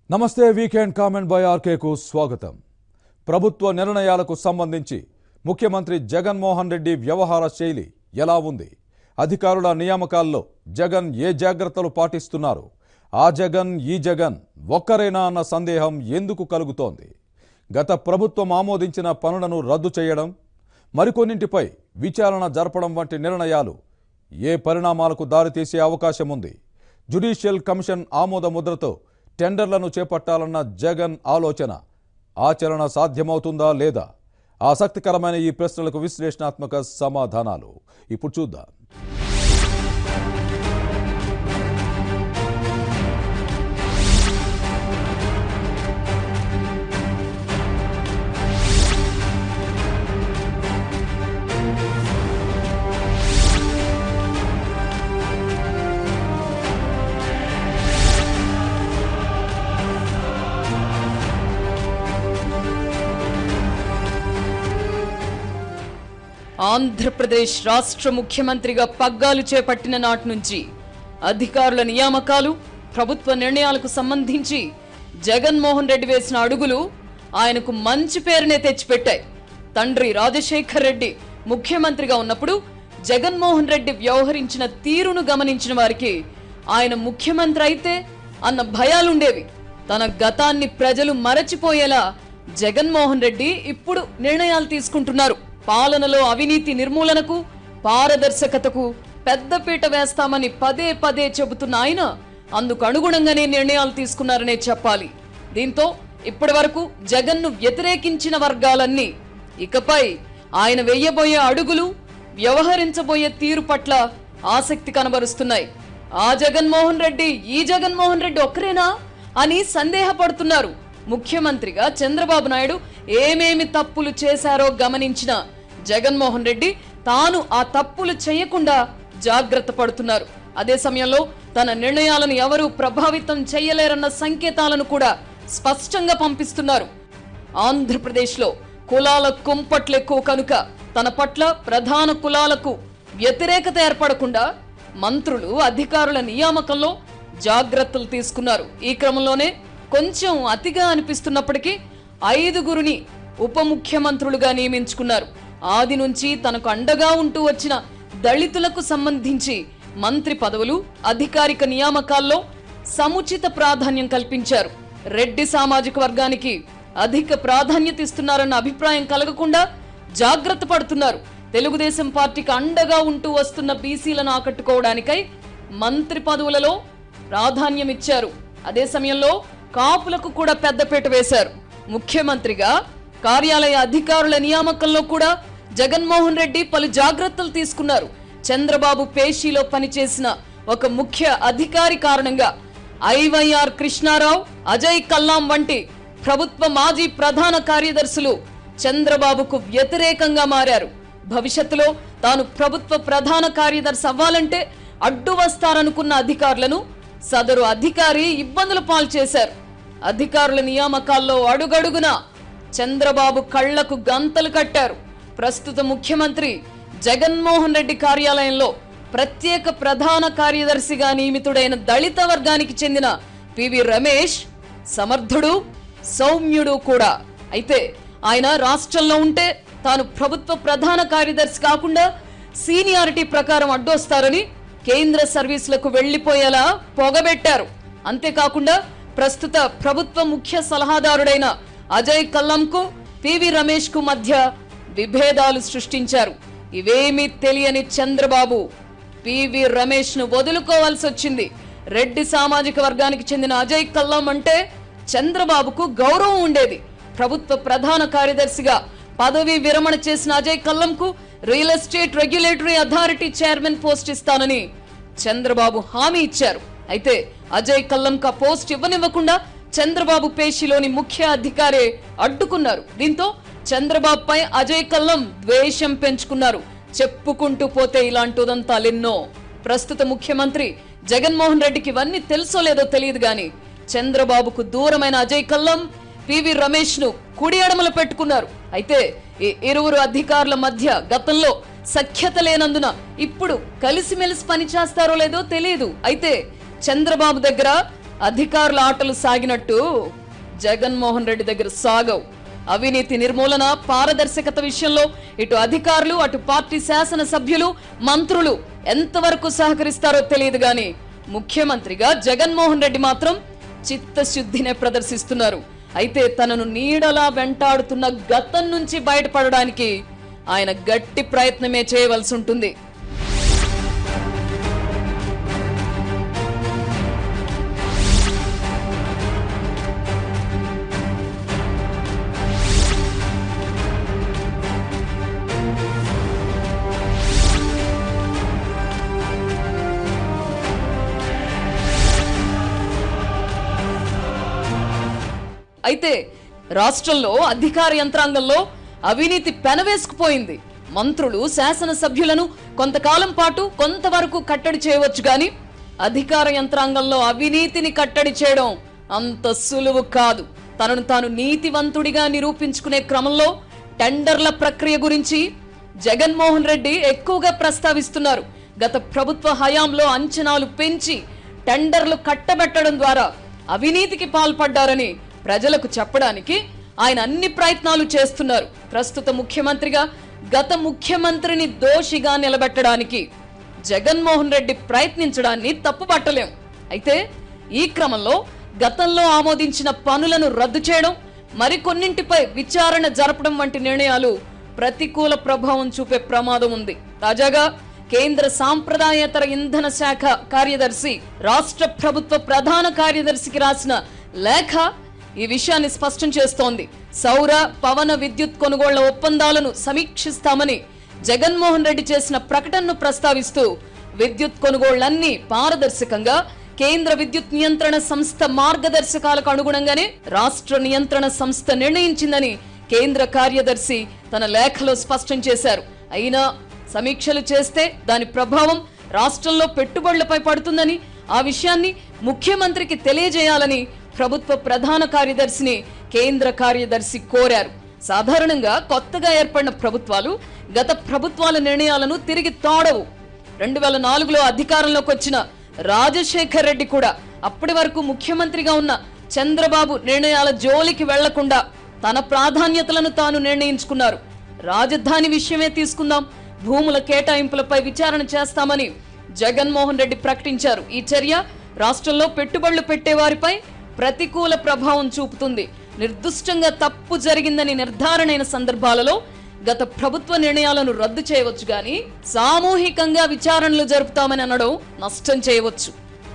నమస్తే weekend comment by ఆర్కేకు స్వాగతం ప్రభుత్వ నిర్ణయాలకు సంబంధించి ముఖ్యమంత్రి జగన్మోహన్ రెడ్డి వ్యవహార శైలి ఎలా ఉంది అధికారుల నియామకాల్లో జగన్ ఏ జాగ్రత్తలు పాటిస్తున్నారు ఆ జగన్ ఈ జగన్ ఒక్కరేనా అన్న సందేహం ఎందుకు కలుగుతోంది గత ప్రభుత్వం ఆమోదించిన పనులను రద్దు చేయడం మరికొన్నింటిపై విచారణ జరపడం వంటి నిర్ణయాలు ఏ పరిణామాలకు దారితీసే అవకాశం ఉంది జ్యుడిషియల్ కమిషన్ ఆమోద ముద్రతో టెండర్లను చేపట్టాలన్న జగన్ ఆలోచన ఆచరణ సాధ్యమవుతుందా లేదా ఆసక్తికరమైన ఈ ప్రశ్నలకు విశ్లేషణాత్మక సమాధానాలు ఇప్పుడు చూద్దాం ఆంధ్రప్రదేశ్ రాష్ట్ర ముఖ్యమంత్రిగా పగ్గాలు చేపట్టిన నాటి నుంచి అధికారుల నియామకాలు ప్రభుత్వ నిర్ణయాలకు సంబంధించి జగన్మోహన్ రెడ్డి వేసిన అడుగులు ఆయనకు మంచి పేరునే తెచ్చిపెట్టాయి తండ్రి రాజశేఖర్ రెడ్డి ముఖ్యమంత్రిగా ఉన్నప్పుడు జగన్మోహన్ రెడ్డి వ్యవహరించిన తీరును గమనించిన వారికి ఆయన ముఖ్యమంత్రి అయితే అన్న భయాలుండేవి తన గతాన్ని ప్రజలు మరచిపోయేలా జగన్మోహన్ రెడ్డి ఇప్పుడు నిర్ణయాలు తీసుకుంటున్నారు పాలనలో అవినీతి నిర్మూలనకు పారదర్శకతకు పెద్దపీట వేస్తామని పదే పదే చెబుతున్న ఆయన అందుకు అనుగుణంగానే నిర్ణయాలు తీసుకున్నారనే చెప్పాలి దీంతో ఇప్పటి వరకు జగన్ను వ్యతిరేకించిన వర్గాలన్నీ ఇకపై ఆయన వెయ్యబోయే అడుగులు వ్యవహరించబోయే తీరు పట్ల ఆసక్తి కనబరుస్తున్నాయి ఆ జగన్మోహన్ రెడ్డి ఈ జగన్మోహన్ రెడ్డి ఒక్కరేనా అని సందేహపడుతున్నారు ముఖ్యమంత్రిగా చంద్రబాబు నాయుడు ఏమేమి తప్పులు చేశారో గమనించిన జగన్మోహన్ రెడ్డి తాను ఆ తప్పులు చేయకుండా జాగ్రత్త పడుతున్నారు అదే సమయంలో తన నిర్ణయాలను ఎవరూ ప్రభావితం చేయలేరన్న సంకేతాలను కూడా స్పష్టంగా పంపిస్తున్నారు ఆంధ్రప్రదేశ్లో కులాల కుంపట్లు ఎక్కువ కనుక తన పట్ల ప్రధాన కులాలకు వ్యతిరేకత ఏర్పడకుండా మంత్రులు అధికారుల నియామకంలో జాగ్రత్తలు తీసుకున్నారు ఈ క్రమంలోనే కొంచెం అతిగా అనిపిస్తున్నప్పటికీ ఐదుగురిని ఉప ముఖ్యమంత్రులుగా నియమించుకున్నారు ఆది నుంచి తనకు అండగా ఉంటూ వచ్చిన దళితులకు సంబంధించి మంత్రి పదవులు అధికారిక నియామకాల్లో సముచిత ప్రాధాన్యం కల్పించారు రెడ్డి సామాజిక వర్గానికి అధిక ప్రాధాన్యత ఇస్తున్నారన్న అభిప్రాయం కలగకుండా జాగ్రత్త పడుతున్నారు తెలుగుదేశం పార్టీకి అండగా ఉంటూ వస్తున్న బీసీలను ఆకట్టుకోవడానికై మంత్రి పదవులలో ప్రాధాన్యం ఇచ్చారు అదే సమయంలో కాపులకు కూడా పెద్దపీట వేశారు ముఖ్యమంత్రిగా కార్యాలయ అధికారుల నియామకంలో కూడా జగన్మోహన్ రెడ్డి పలు జాగ్రత్తలు తీసుకున్నారు చంద్రబాబు పేషీలో పనిచేసిన ఒక ముఖ్య అధికారి కారణంగా ఐవైఆర్ కృష్ణారావు అజయ్ కల్లాం వంటి ప్రభుత్వ మాజీ ప్రధాన కార్యదర్శులు చంద్రబాబుకు వ్యతిరేకంగా మారారు భవిష్యత్తులో తాను ప్రభుత్వ ప్రధాన కార్యదర్శి అవ్వాలంటే అడ్డు వస్తారనుకున్న అధికారులను సదరు అధికారి ఇబ్బందులు పాలు చేశారు అధికారుల నియామకాల్లో అడుగడుగున చంద్రబాబు కళ్లకు గంతలు కట్టారు ప్రస్తుత ముఖ్యమంత్రి జగన్మోహన్ రెడ్డి కార్యాలయంలో ప్రత్యేక ప్రధాన కార్యదర్శిగా నియమితుడైన దళిత వర్గానికి చెందిన పివి రమేష్ సమర్థుడు సౌమ్యుడు కూడా అయితే ఆయన రాష్ట్రంలో ఉంటే తాను ప్రభుత్వ ప్రధాన కార్యదర్శి కాకుండా సీనియారిటీ ప్రకారం అడ్డొస్తారని కేంద్ర సర్వీసులకు వెళ్లిపోయేలా పొగబెట్టారు అంతేకాకుండా ప్రస్తుత ప్రభుత్వ ముఖ్య సలహాదారుడైన అజయ్ కల్లంకు పివి రమేష్ కు మధ్య విభేదాలు సృష్టించారు ఇవేమీ తెలియని చంద్రబాబు పివి రమేష్ ను వదులుకోవాల్సి వచ్చింది రెడ్డి సామాజిక వర్గానికి చెందిన అజయ్ కల్లం అంటే చంద్రబాబుకు గౌరవం ఉండేది ప్రభుత్వ ప్రధాన కార్యదర్శిగా పదవి విరమణ చేసిన అజయ్ కల్లంకు real estate regulatory authority chairman post ఇస్తానని చంద్రబాబు హామీ ఇచ్చారు అయితే అజయ్ కల్లంకు ఆ పోస్ట్ ఇవ్వనివ్వకుండా చంద్రబాబు పేషిలోని ముఖ్య అధికారే అడ్డుకున్నారు దీంతో చంద్రబాబుపై అజయ్ కల్లం ద్వేషం పెంచుకున్నారు చెప్పుకుంటూ పోతే ఇలాంటిదంతాలెన్నో ప్రస్తుత ముఖ్యమంత్రి జగన్మోహన్ రెడ్డికి ఇవన్నీ తెలుసో లేదో తెలియదు గాని చంద్రబాబుకు దూరమైన అజయ్ కల్లం పివి రమేష్ ను కుడి అడమలు పెట్టుకున్నారు అయితే ఈ ఇరువురు అధికారుల మధ్య గతంలో సఖ్యత లేనందున ఇప్పుడు కలిసిమెలిసి పనిచేస్తారో లేదో తెలియదు అయితే చంద్రబాబు దగ్గర అధికారుల ఆటలు సాగినట్టు జగన్మోహన్ రెడ్డి దగ్గర సాగవు అవినీతి నిర్మూలన పారదర్శకత విషయంలో ఇటు అధికారులు అటు పార్టీ శాసన సభ్యులు మంత్రులు ఎంతవరకు సహకరిస్తారో తెలియదు గాని ముఖ్యమంత్రిగా జగన్మోహన్ రెడ్డి మాత్రం చిత్తశుద్ధినే ప్రదర్శిస్తున్నారు అయితే తనను నీడలా వెంటాడుతున్న గతం నుంచి బయటపడడానికి ఆయన గట్టి ప్రయత్నమే చేయవలసి ఉంటుంది అయితే రాష్ట్రంలో అధికార యంత్రాంగంలో అవినీతి పెనవేసుకుపోయింది మంత్రులు శాసనసభ్యులను కొంతకాలం పాటు కొంతవరకు కట్టడి చేయవచ్చు గాని అధికార యంత్రాంగంలో అవినీతిని కట్టడి చేయడం అంత సులువు కాదు తనను తాను నీతివంతుడిగా నిరూపించుకునే క్రమంలో టెండర్ల ప్రక్రియ గురించి జగన్మోహన్ రెడ్డి ఎక్కువగా ప్రస్తావిస్తున్నారు గత ప్రభుత్వ హయాంలో అంచనాలు పెంచి టెండర్లు కట్టబెట్టడం ద్వారా అవినీతికి పాల్పడ్డారని ప్రజలకు చెప్పడానికి ఆయన అన్ని ప్రయత్నాలు చేస్తున్నారు ప్రస్తుత ముఖ్యమంత్రిగా గత ముఖ్యమంత్రిని దోషిగా నిలబెట్టడానికి జగన్మోహన్ రెడ్డి ప్రయత్నించడాన్ని తప్పుపట్టలేం అయితే ఈ క్రమంలో గతంలో ఆమోదించిన పనులను రద్దు చేయడం మరికొన్నింటిపై విచారణ జరపడం వంటి నిర్ణయాలు ప్రతికూల ప్రభావం చూపే ప్రమాదం ఉంది తాజాగా కేంద్ర సాంప్రదాయేతర ఇంధన శాఖ కార్యదర్శి రాష్ట్ర ప్రభుత్వ ప్రధాన కార్యదర్శికి రాసిన లేఖ ఈ విషయాన్ని స్పష్టం చేస్తోంది సౌర పవన విద్యుత్ కొనుగోళ్ల ఒప్పందాలను సమీక్షిస్తామని జగన్మోహన్ రెడ్డి చేసిన ప్రకటనను ప్రస్తావిస్తూ విద్యుత్ కొనుగోళ్లన్నీ పారదర్శకంగా కేంద్ర విద్యుత్ నియంత్రణ సంస్థ మార్గదర్శకాలకు అనుగుణంగానే రాష్ట్ర నియంత్రణ సంస్థ నిర్ణయించిందని కేంద్ర కార్యదర్శి తన లేఖలో స్పష్టం చేశారు అయినా సమీక్షలు చేస్తే దాని ప్రభావం రాష్ట్రంలో పెట్టుబడులపై పడుతుందని ఆ విషయాన్ని ముఖ్యమంత్రికి తెలియజేయాలని ప్రభుత్వ ప్రధాన కార్యదర్శిని కేంద్ర కార్యదర్శి కోరారు సాధారణంగా కొత్తగా ఏర్పడిన ప్రభుత్వాలు గత ప్రభుత్వాల నిర్ణయాలను తిరిగి తోడవు రెండు వేల నాలుగులో అధికారంలోకి వచ్చిన రాజశేఖర్ రెడ్డి కూడా అప్పటి వరకు ముఖ్యమంత్రిగా ఉన్న చంద్రబాబు నిర్ణయాల జోలికి వెళ్లకుండా తన ప్రాధాన్యతలను తాను నిర్ణయించుకున్నారు రాజధాని విషయమే తీసుకుందాం భూముల కేటాయింపులపై విచారణ చేస్తామని జగన్మోహన్ రెడ్డి ప్రకటించారు ఈ చర్య రాష్ట్రంలో పెట్టుబడులు పెట్టే వారిపై ప్రతికూల ప్రభావం చూపుతుంది నిర్దుష్టంగా తప్పు జరిగిందని నిర్ధారణైన సందర్భాలలో గత ప్రభుత్వ నిర్ణయాలను రద్దు చేయవచ్చు గాని సామూహికంగా విచారణలు జరుపుతామని అనడం నష్టం చేయవచ్చు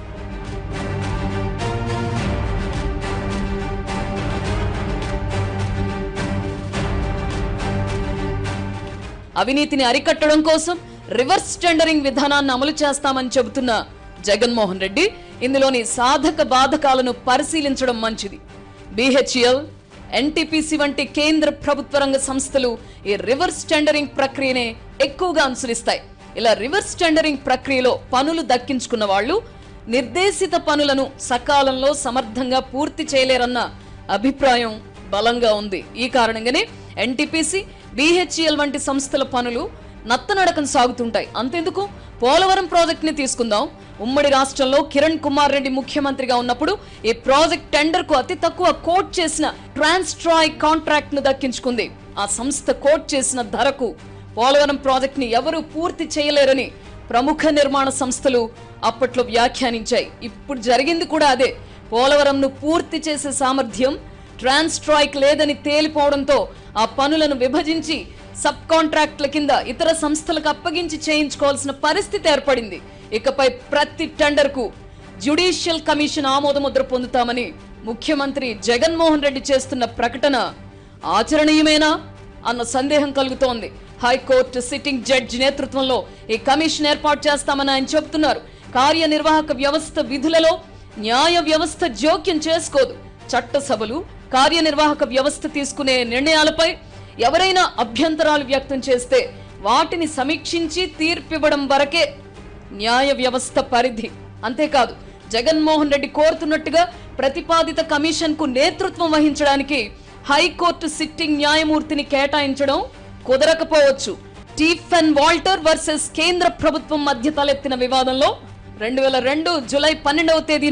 అవినీతిని అరికట్టడం కోసం రివర్స్ టెండరింగ్ విధానాన్ని అమలు చేస్తామని చెబుతున్న జగన్మోహన్ రెడ్డి ఇందులోని సాధక బాధకాలను పరిశీలించడం మంచిది బిహెచ్ఎల్ ఎన్టీపీసీ వంటి కేంద్ర ప్రభుత్వ రంగ సంస్థలు ఈ రివర్స్ టెండరింగ్ ప్రక్రియనే ఎక్కువగా అనుసరిస్తాయి ఇలా రివర్స్ టెండరింగ్ ప్రక్రియలో పనులు దక్కించుకున్న వాళ్ళు నిర్దేశిత పనులను సకాలంలో సమర్థంగా పూర్తి చేయలేరన్న అభిప్రాయం బలంగా ఉంది ఈ కారణంగానే ఎన్టీపీసీ బిహెచ్ఎల్ వంటి సంస్థల పనులు నత్తనడకం సాగుతుంటాయి అంతెందుకు పోలవరం ప్రాజెక్ట్ ని తీసుకుందాం ఉమ్మడి రాష్ట్రంలో కిరణ్ కుమార్ రెడ్డి ముఖ్యమంత్రిగా ఉన్నప్పుడు ఈ ప్రాజెక్ట్ టెండర్ కు అతి తక్కువ కోట్ చేసిన ట్రాన్స్ట్రాయ్ కాంట్రాక్ట్ ను దక్కించుకుంది ఆ సంస్థ కోట్ చేసిన ధరకు పోలవరం ప్రాజెక్ట్ ని ఎవరూ పూర్తి చేయలేరని ప్రముఖ నిర్మాణ సంస్థలు అప్పట్లో వ్యాఖ్యానించాయి ఇప్పుడు జరిగింది కూడా అదే పోలవరంను పూర్తి చేసే సామర్థ్యం ట్రాన్స్ట్రాయిక్ లేదని తేలిపోవడంతో ఆ పనులను విభజించి సబ్ కాంట్రాక్ట్ల కింద ఇతర సంస్థలకు అప్పగించి చేయించుకోవాల్సిన పరిస్థితి ఏర్పడింది ఇకపై ప్రతి టెండర్కు జ్యుడిషియల్ కమిషన్ ఆమోదముద్ర పొందుతామని ముఖ్యమంత్రి జగన్మోహన్ రెడ్డి చేస్తున్న ప్రకటన ఆచరణీయమేనా అన్న సందేహం కలుగుతోంది హైకోర్టు సిట్టింగ్ జడ్జి నేతృత్వంలో ఈ కమిషన్ ఏర్పాటు చేస్తామని ఆయన చెబుతున్నారు కార్యనిర్వాహక వ్యవస్థ విధులలో న్యాయ వ్యవస్థ జోక్యం చేసుకోదు చట్టసభలు కార్యనిర్వాహక వ్యవస్థ తీసుకునే నిర్ణయాలపై ఎవరైనా అభ్యంతరాలు వ్యక్తం చేస్తే వాటిని సమీక్షించి తీర్పివ్వడం వరకే న్యాయ వ్యవస్థ పరిధి అంతేకాదు జగన్మోహన్ రెడ్డి కోరుతున్నట్టుగా ప్రతిపాదిత కమిషన్ కు నేతృత్వం వహించడానికి హైకోర్టు సిట్టింగ్ న్యాయమూర్తిని కేటాయించడం కుదరకపోవచ్చు స్టీఫెన్ వాల్టర్ వర్సెస్ కేంద్ర ప్రభుత్వం మధ్య తలెత్తిన వివాదంలో రెండు వేల రెండు జులై పన్నెండవ తేదీన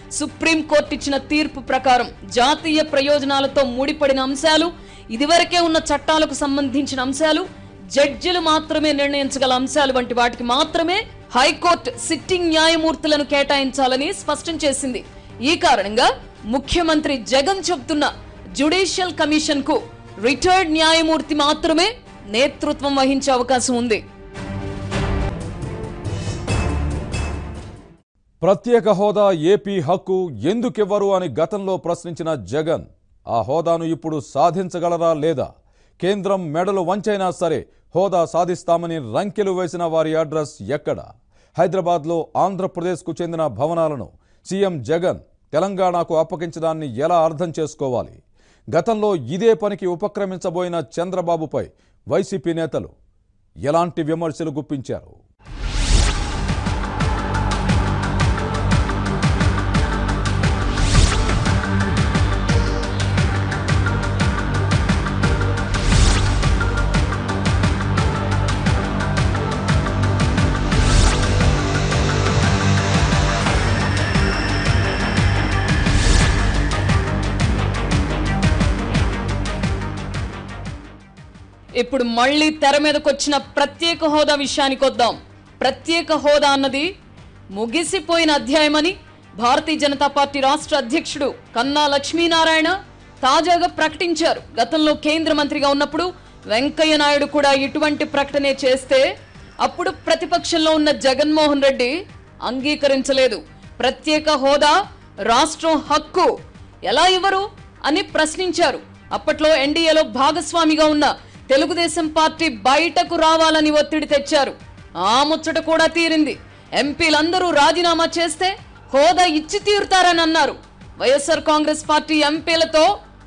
సుప్రీంకోర్టు ఇచ్చిన తీర్పు ప్రకారం జాతీయ ప్రయోజనాలతో ముడిపడిన అంశాలు ఇదివరకే ఉన్న చట్టాలకు సంబంధించిన అంశాలు జడ్జిలు మాత్రమే నిర్ణయించగల అంశాలు వంటి వాటికి మాత్రమే హైకోర్టు సిట్టింగ్ న్యాయమూర్తులను కేటాయించాలని స్పష్టం చేసింది ఈ కారణంగా ముఖ్యమంత్రి జగన్ చెబుతున్న జ్యుడిషియల్ కమిషన్ కు రిటైర్డ్ న్యాయమూర్తి మాత్రమే నేతృత్వం వహించే అవకాశం ఉంది ప్రత్యేక హోదా ఏపీ హక్కు ఎందుకివ్వరు అని గతంలో ప్రశ్నించిన జగన్ ఆ హోదాను ఇప్పుడు సాధించగలరా లేదా కేంద్రం మెడలు వంచైనా సరే హోదా సాధిస్తామని రంకెలు వేసిన వారి అడ్రస్ ఎక్కడ హైదరాబాద్లో ఆంధ్రప్రదేశ్కు చెందిన భవనాలను సీఎం జగన్ తెలంగాణకు అప్పగించడాన్ని ఎలా అర్థం చేసుకోవాలి గతంలో ఇదే పనికి ఉపక్రమించబోయిన చంద్రబాబుపై వైసీపీ నేతలు ఎలాంటి విమర్శలు గుప్పించారు ఇప్పుడు మళ్ళీ తెర మీదకి వచ్చిన ప్రత్యేక హోదా విషయానికి వద్దాం ప్రత్యేక హోదా అన్నది ముగిసిపోయిన అధ్యాయమని భారతీయ జనతా పార్టీ రాష్ట్ర అధ్యక్షుడు కన్నా లక్ష్మీనారాయణ తాజాగా ప్రకటించారు గతంలో కేంద్ర మంత్రిగా ఉన్నప్పుడు వెంకయ్య నాయుడు కూడా ఇటువంటి ప్రకటనే చేస్తే అప్పుడు ప్రతిపక్షంలో ఉన్న జగన్మోహన్ రెడ్డి అంగీకరించలేదు ప్రత్యేక హోదా రాష్ట్రం హక్కు ఎలా ఇవ్వరు అని ప్రశ్నించారు అప్పట్లో ఎన్డీఏలో భాగస్వామిగా ఉన్న తెలుగుదేశం పార్టీ బయటకు రావాలని ఒత్తిడి తెచ్చారు ఆ ముచ్చట కూడా తీరింది ఎంపీలందరూ రాజీనామా చేస్తే హోదా ఇచ్చి తీరుతారని అన్నారు వైఎస్ఆర్ కాంగ్రెస్ పార్టీ ఎంపీలతో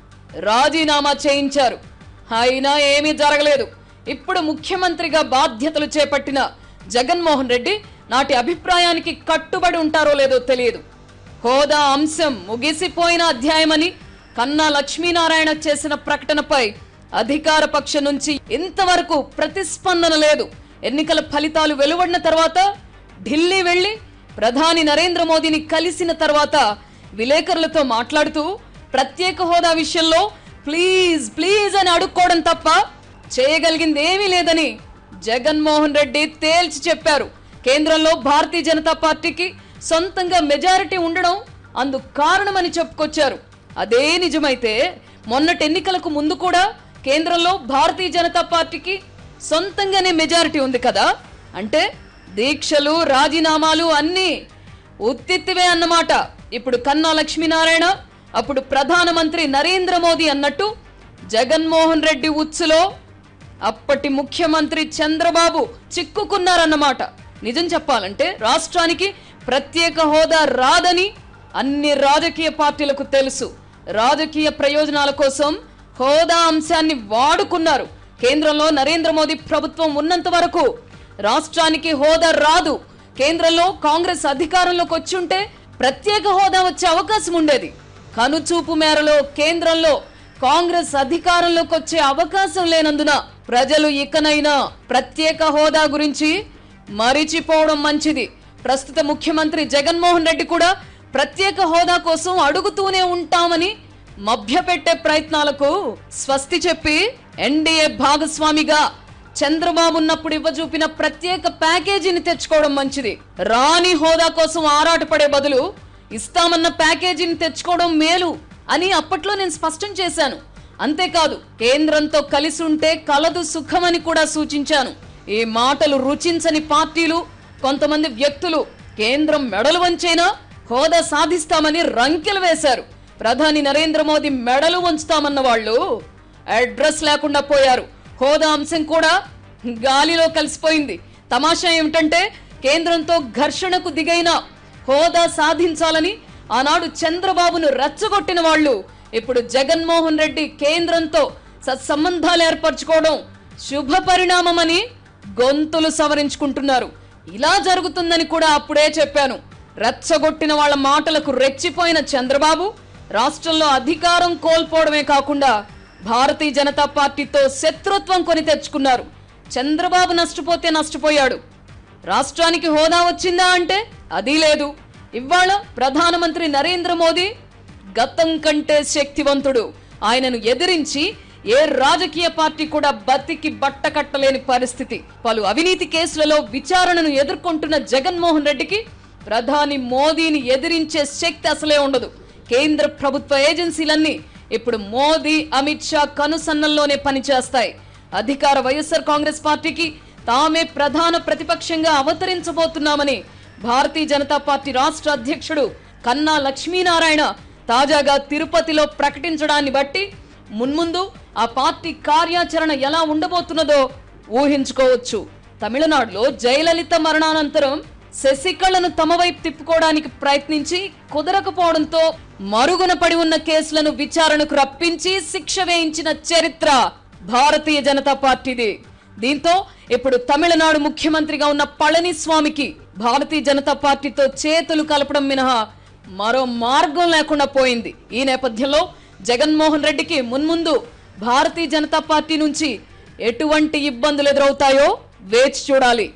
రాజీనామా చేయించారు అయినా ఏమీ జరగలేదు ఇప్పుడు ముఖ్యమంత్రిగా బాధ్యతలు చేపట్టిన జగన్మోహన్ రెడ్డి నాటి అభిప్రాయానికి కట్టుబడి ఉంటారో లేదో తెలియదు హోదా అంశం ముగిసిపోయిన అధ్యాయమని కన్నా లక్ష్మీనారాయణ చేసిన ప్రకటనపై అధికార పక్షం నుంచి ఇంతవరకు ప్రతిస్పందన లేదు ఎన్నికల ఫలితాలు వెలువడిన తర్వాత ఢిల్లీ వెళ్లి ప్రధాని నరేంద్ర మోదీని కలిసిన తర్వాత విలేకరులతో మాట్లాడుతూ ప్రత్యేక హోదా విషయంలో ప్లీజ్ ప్లీజ్ అని అడుక్కోవడం తప్ప చేయగలిగింది ఏమీ లేదని జగన్మోహన్ రెడ్డి తేల్చి చెప్పారు కేంద్రంలో భారతీయ జనతా పార్టీకి సొంతంగా మెజారిటీ ఉండడం అందుకు కారణమని చెప్పుకొచ్చారు అదే నిజమైతే మొన్నటి ఎన్నికలకు ముందు కూడా కేంద్రంలో భారతీయ జనతా పార్టీకి సొంతంగానే మెజారిటీ ఉంది కదా అంటే దీక్షలు రాజీనామాలు అన్నీ ఉత్తిత్తివే అన్నమాట ఇప్పుడు కన్నా లక్ష్మీనారాయణ అప్పుడు ప్రధానమంత్రి నరేంద్ర మోదీ అన్నట్టు జగన్మోహన్ రెడ్డి ఉచ్చులో అప్పటి ముఖ్యమంత్రి చంద్రబాబు చిక్కుకున్నారన్నమాట నిజం చెప్పాలంటే రాష్ట్రానికి ప్రత్యేక హోదా రాదని అన్ని రాజకీయ పార్టీలకు తెలుసు రాజకీయ ప్రయోజనాల కోసం హోదా అంశాన్ని వాడుకున్నారు కేంద్రంలో నరేంద్ర మోదీ ప్రభుత్వం ఉన్నంత వరకు రాష్ట్రానికి హోదా రాదు కేంద్రంలో కాంగ్రెస్ అధికారంలోకి వచ్చి ఉంటే ప్రత్యేక హోదా వచ్చే అవకాశం ఉండేది కనుచూపు మేరలో కేంద్రంలో కాంగ్రెస్ అధికారంలోకి వచ్చే అవకాశం లేనందున ప్రజలు ఇకనైనా ప్రత్యేక హోదా గురించి మరిచిపోవడం మంచిది ప్రస్తుత ముఖ్యమంత్రి జగన్మోహన్ రెడ్డి కూడా ప్రత్యేక హోదా కోసం అడుగుతూనే ఉంటామని మభ్యపెట్టే ప్రయత్నాలకు స్వస్తి చెప్పి ఎన్డీఏ భాగస్వామిగా చంద్రబాబు ఉన్నప్పుడు ఇవ్వజూపిన ప్రత్యేక ప్యాకేజీని తెచ్చుకోవడం మంచిది రాని హోదా కోసం ఆరాటపడే బదులు ఇస్తామన్న ప్యాకేజీని తెచ్చుకోవడం మేలు అని అప్పట్లో నేను స్పష్టం చేశాను అంతేకాదు కేంద్రంతో కలిసి ఉంటే కలదు సుఖమని కూడా సూచించాను ఈ మాటలు రుచించని పార్టీలు కొంతమంది వ్యక్తులు కేంద్రం మెడలు వంచైనా హోదా సాధిస్తామని రంకెలు వేశారు ప్రధాని నరేంద్ర మోదీ మెడలు వంచుతామన్న వాళ్ళు అడ్రస్ లేకుండా పోయారు హోదా అంశం కూడా గాలిలో కలిసిపోయింది తమాషా ఏమిటంటే కేంద్రంతో ఘర్షణకు దిగైన హోదా సాధించాలని ఆనాడు చంద్రబాబును రెచ్చగొట్టిన వాళ్ళు ఇప్పుడు జగన్మోహన్ రెడ్డి కేంద్రంతో సత్సంబంధాలు ఏర్పరచుకోవడం శుభ పరిణామమని గొంతులు సవరించుకుంటున్నారు ఇలా జరుగుతుందని కూడా అప్పుడే చెప్పాను రెచ్చగొట్టిన వాళ్ళ మాటలకు రెచ్చిపోయిన చంద్రబాబు రాష్ట్రంలో అధికారం కోల్పోవడమే కాకుండా భారతీయ జనతా పార్టీతో శత్రుత్వం కొని తెచ్చుకున్నారు చంద్రబాబు నష్టపోతే నష్టపోయాడు రాష్ట్రానికి హోదా వచ్చిందా అంటే అది లేదు ఇవాళ ప్రధానమంత్రి నరేంద్ర మోదీ గతం కంటే శక్తివంతుడు ఆయనను ఎదిరించి ఏ రాజకీయ పార్టీ కూడా బతికి బట్ట కట్టలేని పరిస్థితి పలు అవినీతి కేసులలో విచారణను ఎదుర్కొంటున్న జగన్మోహన్ రెడ్డికి ప్రధాని మోదీని ఎదిరించే శక్తి అసలే ఉండదు కేంద్ర ప్రభుత్వ ఏజెన్సీలన్నీ ఇప్పుడు మోదీ అమిత్ షా కనుసన్నల్లోనే పనిచేస్తాయి అధికార వైఎస్ఆర్ కాంగ్రెస్ పార్టీకి తామే ప్రధాన ప్రతిపక్షంగా అవతరించబోతున్నామని భారతీయ జనతా పార్టీ రాష్ట్ర అధ్యక్షుడు కన్నా లక్ష్మీనారాయణ తాజాగా తిరుపతిలో ప్రకటించడాన్ని బట్టి మున్ముందు ఆ పార్టీ కార్యాచరణ ఎలా ఉండబోతున్నదో ఊహించుకోవచ్చు తమిళనాడులో జయలలిత మరణానంతరం శశికళను తమ వైపు తిప్పుకోవడానికి ప్రయత్నించి కుదరకపోవడంతో మరుగున పడి ఉన్న కేసులను విచారణకు రప్పించి శిక్ష వేయించిన చరిత్ర భారతీయ జనతా పార్టీది దీంతో ఇప్పుడు తమిళనాడు ముఖ్యమంత్రిగా ఉన్న పళనిస్వామికి భారతీయ జనతా పార్టీతో చేతులు కలపడం మినహా మరో మార్గం లేకుండా పోయింది ఈ నేపథ్యంలో జగన్మోహన్ రెడ్డికి మున్ముందు భారతీయ జనతా పార్టీ నుంచి ఎటువంటి ఇబ్బందులు ఎదురవుతాయో వేచి చూడాలి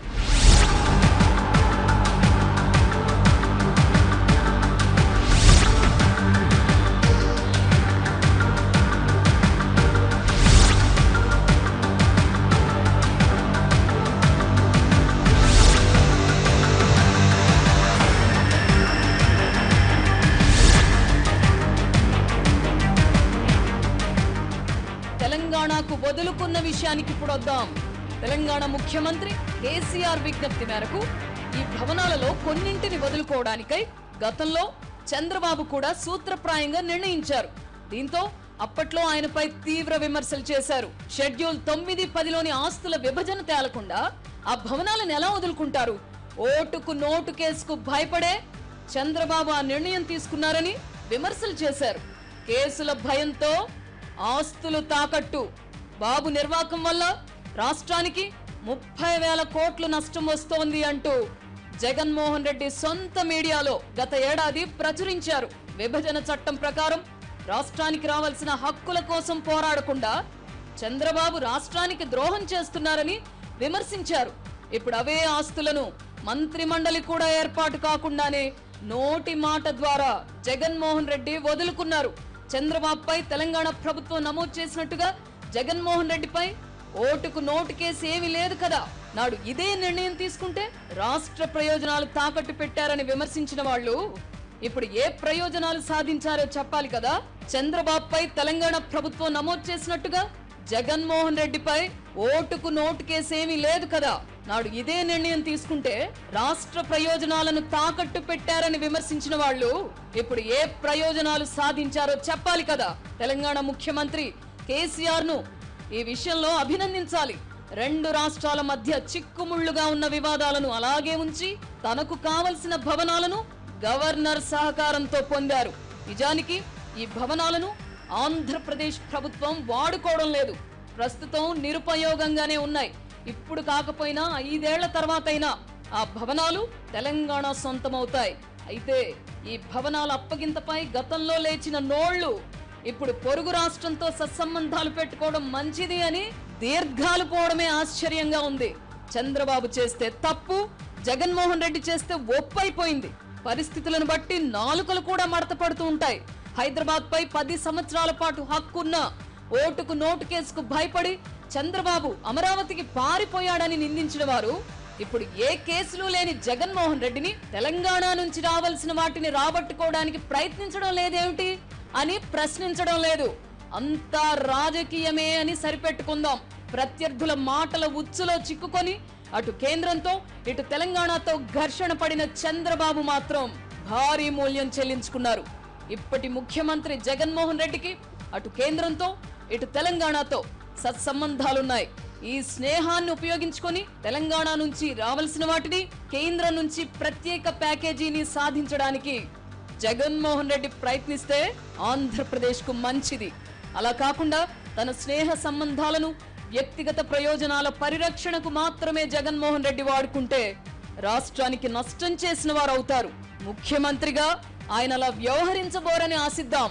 తెలంగాణకు వదులుకున్న విషయానికి ఇప్పుడు వద్దాం తెలంగాణ ముఖ్యమంత్రి కేసీఆర్ విజ్ఞప్తి మేరకు ఈ భవనాలలో కొన్నింటిని వదులుకోవడానికై గతంలో చంద్రబాబు కూడా సూత్రప్రాయంగా నిర్ణయించారు దీంతో అప్పట్లో ఆయనపై తీవ్ర విమర్శలు చేశారు షెడ్యూల్ తొమ్మిది పదిలోని ఆస్తుల విభజన తేలకుండా ఆ భవనాలను ఎలా వదులుకుంటారు ఓటుకు నోటు కేసుకు భయపడే చంద్రబాబు ఆ నిర్ణయం తీసుకున్నారని విమర్శలు చేశారు కేసుల భయంతో ఆస్తులు తాకట్టు బాబు నిర్వాకం వల్ల రాష్ట్రానికి ముప్పై వేల కోట్లు నష్టం వస్తోంది అంటూ జగన్మోహన్ రెడ్డి సొంత మీడియాలో గత ఏడాది ప్రచురించారు విభజన చట్టం ప్రకారం రాష్ట్రానికి రావాల్సిన హక్కుల కోసం పోరాడకుండా చంద్రబాబు రాష్ట్రానికి ద్రోహం చేస్తున్నారని విమర్శించారు ఇప్పుడు అవే ఆస్తులను మంత్రి మండలి కూడా ఏర్పాటు కాకుండానే నోటి మాట ద్వారా జగన్మోహన్ రెడ్డి వదులుకున్నారు చంద్రబాబుపై తెలంగాణ ప్రభుత్వం నమోదు చేసినట్టుగా జగన్మోహన్ రెడ్డిపై ఓటుకు నోటు కేసు ఏమీ లేదు కదా నాడు ఇదే నిర్ణయం తీసుకుంటే రాష్ట్ర ప్రయోజనాలు తాకట్టు పెట్టారని విమర్శించిన వాళ్ళు ఇప్పుడు ఏ ప్రయోజనాలు సాధించారో చెప్పాలి కదా చంద్రబాబుపై తెలంగాణ ప్రభుత్వం నమోదు చేసినట్టుగా జగన్మోహన్ రెడ్డిపై ఓటుకు నోటు కేసు ఏమీ లేదు కదా నాడు ఇదే నిర్ణయం తీసుకుంటే రాష్ట్ర ప్రయోజనాలను తాకట్టు పెట్టారని విమర్శించిన వాళ్ళు ఇప్పుడు ఏ ప్రయోజనాలు సాధించారో చెప్పాలి కదా తెలంగాణ ముఖ్యమంత్రి కేసీఆర్ ను ఈ విషయంలో అభినందించాలి రెండు రాష్ట్రాల మధ్య చిక్కుముళ్లుగా ఉన్న వివాదాలను అలాగే ఉంచి తనకు కావలసిన భవనాలను గవర్నర్ సహకారంతో పొందారు నిజానికి ఈ భవనాలను ఆంధ్రప్రదేశ్ ప్రభుత్వం వాడుకోవడం లేదు ప్రస్తుతం నిరుపయోగంగానే ఉన్నాయి ఇప్పుడు కాకపోయినా ఐదేళ్ల తర్వాతైనా ఆ భవనాలు తెలంగాణ సొంతమవుతాయి అయితే ఈ భవనాల అప్పగింతపై గతంలో లేచిన నోళ్లు ఇప్పుడు పొరుగు రాష్ట్రంతో సత్సంబంధాలు పెట్టుకోవడం మంచిది అని దీర్ఘాలు పోవడమే ఆశ్చర్యంగా ఉంది చంద్రబాబు చేస్తే తప్పు జగన్మోహన్ రెడ్డి చేస్తే ఒప్పైపోయింది పరిస్థితులను బట్టి నాలుకలు కూడా మడత పడుతూ ఉంటాయి హైదరాబాద్ పై పది సంవత్సరాల పాటు హక్కున్న ఓటుకు నోటు కేసుకు భయపడి చంద్రబాబు అమరావతికి పారిపోయాడని నిందించిన వారు ఇప్పుడు ఏ కేసులు లేని జగన్మోహన్ రెడ్డిని తెలంగాణ నుంచి రావాల్సిన వాటిని రాబట్టుకోవడానికి ప్రయత్నించడం లేదేమిటి అని ప్రశ్నించడం లేదు అంతా రాజకీయమే అని సరిపెట్టుకుందాం ప్రత్యర్థుల మాటల ఉచ్చులో చిక్కుకొని అటు కేంద్రంతో ఇటు తెలంగాణతో ఘర్షణ పడిన చంద్రబాబు మాత్రం భారీ మూల్యం చెల్లించుకున్నారు ఇప్పటి ముఖ్యమంత్రి జగన్మోహన్ రెడ్డికి అటు కేంద్రంతో ఇటు తెలంగాణతో సత్సంబంధాలున్నాయి ఈ స్నేహాన్ని ఉపయోగించుకొని తెలంగాణ నుంచి రావాల్సిన వాటిని కేంద్రం నుంచి ప్రత్యేక ప్యాకేజీని సాధించడానికి జగన్మోహన్ రెడ్డి ప్రయత్నిస్తే ఆంధ్రప్రదేశ్ కు మంచిది అలా కాకుండా తన స్నేహ సంబంధాలను వ్యక్తిగత ప్రయోజనాల పరిరక్షణకు మాత్రమే జగన్మోహన్ రెడ్డి వాడుకుంటే రాష్ట్రానికి నష్టం చేసిన వారు అవుతారు ముఖ్యమంత్రిగా ఆయన అలా వ్యవహరించబోరని ఆశిద్దాం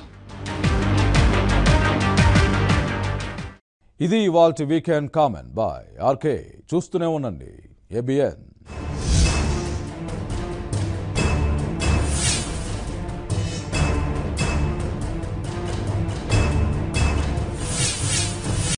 ఇది ఇవాల్టి వీకెండ్ కామెంట్ బాయ్ ఆర్కే చూస్తూనే ఉండండి ఏబిఎన్